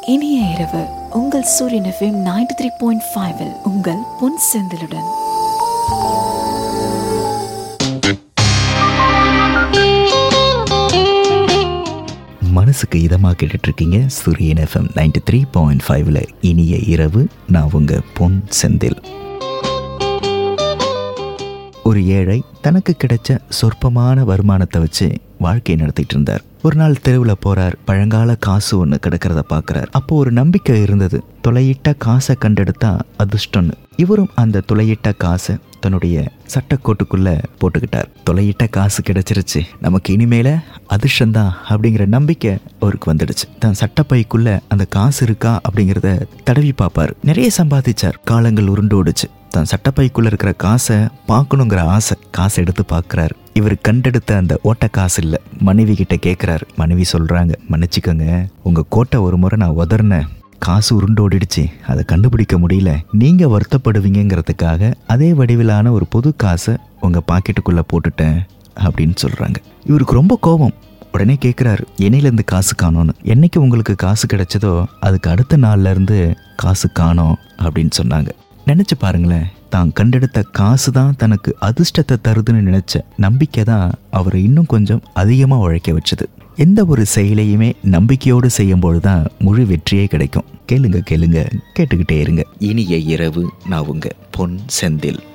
இனிய இரவு உங்கள் Suryan FM ninety three point five உங்கள் பொன் செந்திலுடன் மனசுக்கு இதமாக கேட்டுட்டு இருக்கீங்க சூரியன் எஃப்எம் நைன்டி த்ரீ பாயிண்ட் ஃபைவ்ல இனிய இரவு நான் உங்க பொன் செந்தில் ஒரு ஏழை தனக்கு கிடைச்ச சொற்பமான வருமானத்தை வச்சு வாழ்க்கையை நடத்திட்டு இருந்தார் ஒரு நாள் தெருவில் போறார் பழங்கால காசு ஒன்று கிடக்கிறத பார்க்குறார் அப்போ ஒரு நம்பிக்கை இருந்தது துளையிட்ட காசை கண்டெடுத்தா அதிர்ஷ்டம்னு இவரும் அந்த துளையிட்ட காசை தன்னுடைய சட்டக்கோட்டுக்குள்ள போட்டுக்கிட்டார் துளையிட்ட காசு கிடைச்சிருச்சு நமக்கு இனிமேல அதிர்ஷ்டம்தான் அப்படிங்கிற நம்பிக்கை அவருக்கு வந்துடுச்சு தன் சட்டப்பைக்குள்ள அந்த காசு இருக்கா அப்படிங்கிறத தடவி பார்ப்பார் நிறைய சம்பாதிச்சார் காலங்கள் உருண்டு ஓடுச்சு தன் சட்டப்பைக்குள்ள இருக்கிற காசை பார்க்கணுங்கிற ஆசை காசை எடுத்து பார்க்குறாரு இவர் கண்டெடுத்த அந்த ஓட்ட காசு இல்லை மனைவி கிட்ட கேட்குறாரு மனைவி சொல்றாங்க மன்னிச்சுக்கோங்க உங்க கோட்டை ஒரு முறை நான் உதறினேன் காசு உருண்டோடிடுச்சு அதை கண்டுபிடிக்க முடியல நீங்க வருத்தப்படுவீங்கிறதுக்காக அதே வடிவிலான ஒரு புது காசை உங்க பாக்கெட்டுக்குள்ள போட்டுட்டேன் அப்படின்னு சொல்றாங்க இவருக்கு ரொம்ப கோபம் உடனே கேட்குறாரு என்னையிலேருந்து காசு காணோன்னு என்னைக்கு உங்களுக்கு காசு கிடைச்சதோ அதுக்கு அடுத்த நாள்ல இருந்து காசு காணோம் அப்படின்னு சொன்னாங்க நினைச்சு பாருங்களேன் தான் கண்டெடுத்த காசு தான் தனக்கு அதிர்ஷ்டத்தை தருதுன்னு நினைச்ச நம்பிக்கை தான் அவரை இன்னும் கொஞ்சம் அதிகமாக உழைக்க வச்சது எந்த ஒரு செயலையுமே நம்பிக்கையோடு செய்யும்போது தான் முழு வெற்றியே கிடைக்கும் கேளுங்க கேளுங்க கேட்டுக்கிட்டே இருங்க இனிய இரவு நான் உங்க பொன் செந்தில்